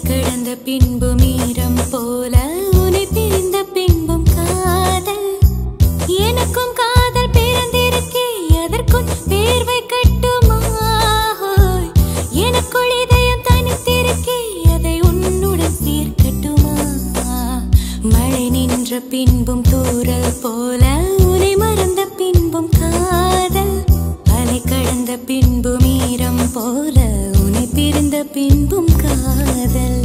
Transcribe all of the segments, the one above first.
கடந்த பின்பு மீறம் போல உன்னை பிரிந்த பின்பும் காதல் எனக்கும் காதல் பிறந்திருக்கே அதற்கும் வேர்வை கட்டுமா ஹோய். எனக்குள் இதயம் தனித்திருக்கே அதை உன்னுடன் சேர்க்கட்டுமா மழை நின்ற பின்பும் தூறல் போல உன்னை மறந்த பின்பும் காதல் அலை கடந்த பின்பு மீறம் போல உன்னை பிரிந்த பின்பும் காதல்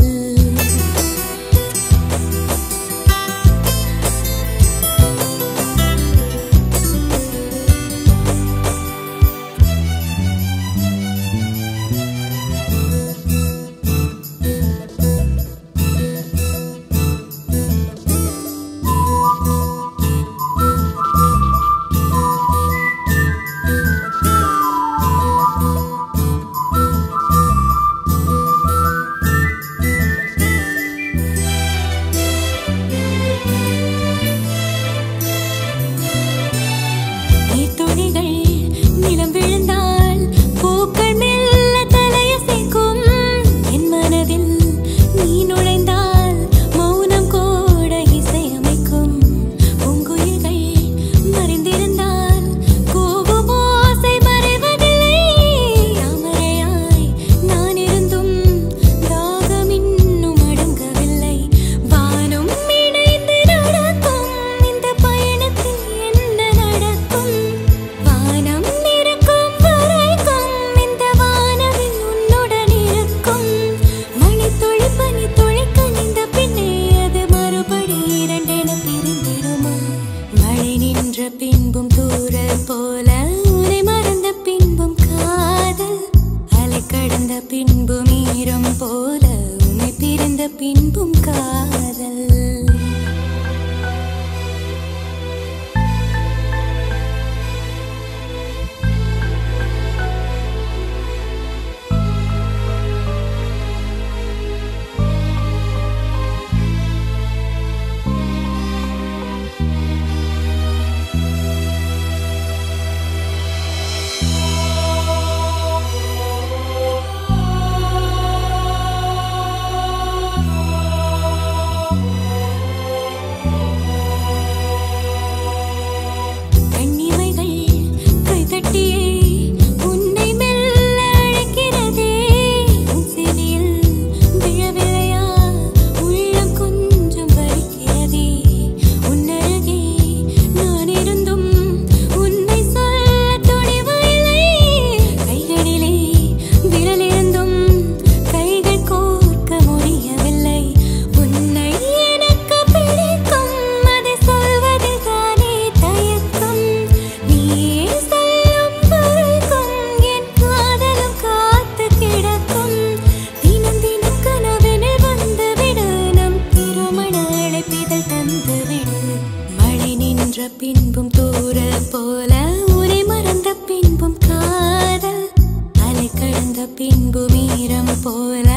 நீர்த்துளிகள் நிலம் விழுந்தால் பூக்கள் மெல்ல தலையசைக்கும் என் மனதில் நீ நுழைந்தால் மௌனம் கூட இசையமைக்கும் பூங்குயில்கள் மறைந்திருந்தால் கூவும் ஓசை மறைவதில்லை தாமரையாய் நான் இருந்தும் தாகம் இன்னும் அடங்கவில்லை வானம் இணைந்து நடக்கும் இந்த பயணத்தில் என்ன நடக்கும் வானம் இருக்கும் வரைக்கும் இந்த வானவில் உன்னுடன் இருக்கும் மணித்துளி பனி துளி கனிந்த பின்னே அது மறுபடி இரண்டென பிரிந்திடுமா மழை நின்ற பின்பும் தூரல் போல உன்னை மறந்த பின்பும் காதல் அலை கடந்த பின்பும் ஈரம் போல உன்னை பிரிந்த பின்பும் காதல் கண்ணிமைகள் கைதட்டியே உன்னை மெல்ல அழைக்கிறதே உன் செவியில் விழவில்லையா உள்ளம் கொஞ்சம் வலிக்கிறதே உன்னருகே நான் இருந்தும் உன்னை சொல்ல துணிவில்லை கைகளிலே விரல் இருந்தும் கைகள் கோர்க்க முடியவில்லை உன்னை எனக்கு பிடிக்கும் அதை சொல்வதில் தானே தயக்கம் நீயே சொல்லும் வரைக்கும் என் காதலும் காத்து கிடக்கும் தினம் தினம் கனவினில் வந்துவிடு நம் திருமண அழைப்பிதழ் தந்துவிடு மழை நின்ற பின்பும் தூரல் போல உரை மறந்த பின்பும் காதல் அலை கடந்த பின்பும் ஈரம் போல